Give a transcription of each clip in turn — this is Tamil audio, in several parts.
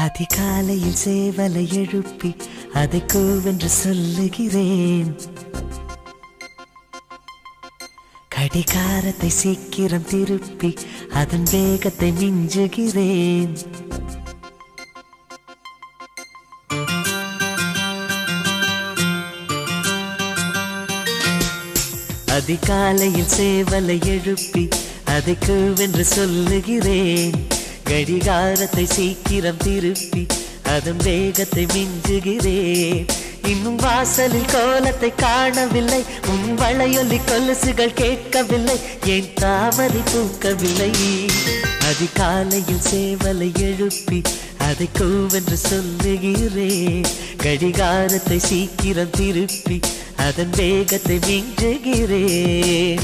அதிகாலையில் சேவலை எழுப்பி அதை கூவென்று சொல்லுகிறேன் கடிகாரத்தை சீக்கிரம் திருப்பி அதன் வேகத்தை மிஞ்சுகிறேன் அதிகாலையில் சேவலை எழுப்பி அதை கூவென்று சொல்லுகிறேன் கடிகாரத்தை சீக்கிரம் திருப்பி அதன் வேகத்தை மிஞ்சுகிறேன் இன்னும் வாசலில் கோலத்தை காணவில்லை உன் வளையொலி கொலுசுகள் கேட்கவில்லை ஏன் தாமரை பூக்கவில்லை அதிகாலையில் சேவலை எழுப்பி அதை கூவென்று சொல்லுகிறேன் கடிகாரத்தை சீக்கிரம் திருப்பி அதன் வேகத்தை மிஞ்சுகிறேன்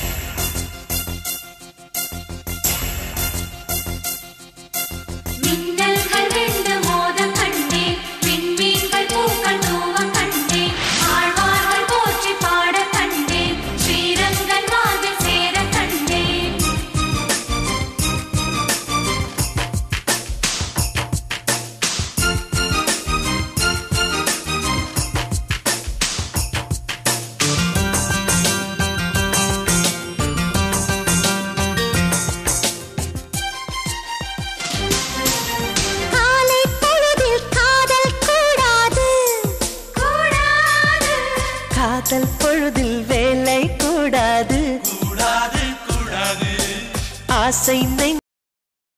மின்னல்கள் ரெண்டு மோத கண்டேன் விண்மீன்கள் பூக்கள் தூவ கண்டேன் ஆழ்வார்கள் போற்றி பாட கண்டேன் ஸ்ரீரங்கன் மார்பில் சேர கண்டேன் காலை பொழுதில் காதல் கூடாது கூடாது காதல் பொழுதில் வேலை கூடாது ஆசை நெஞ்சு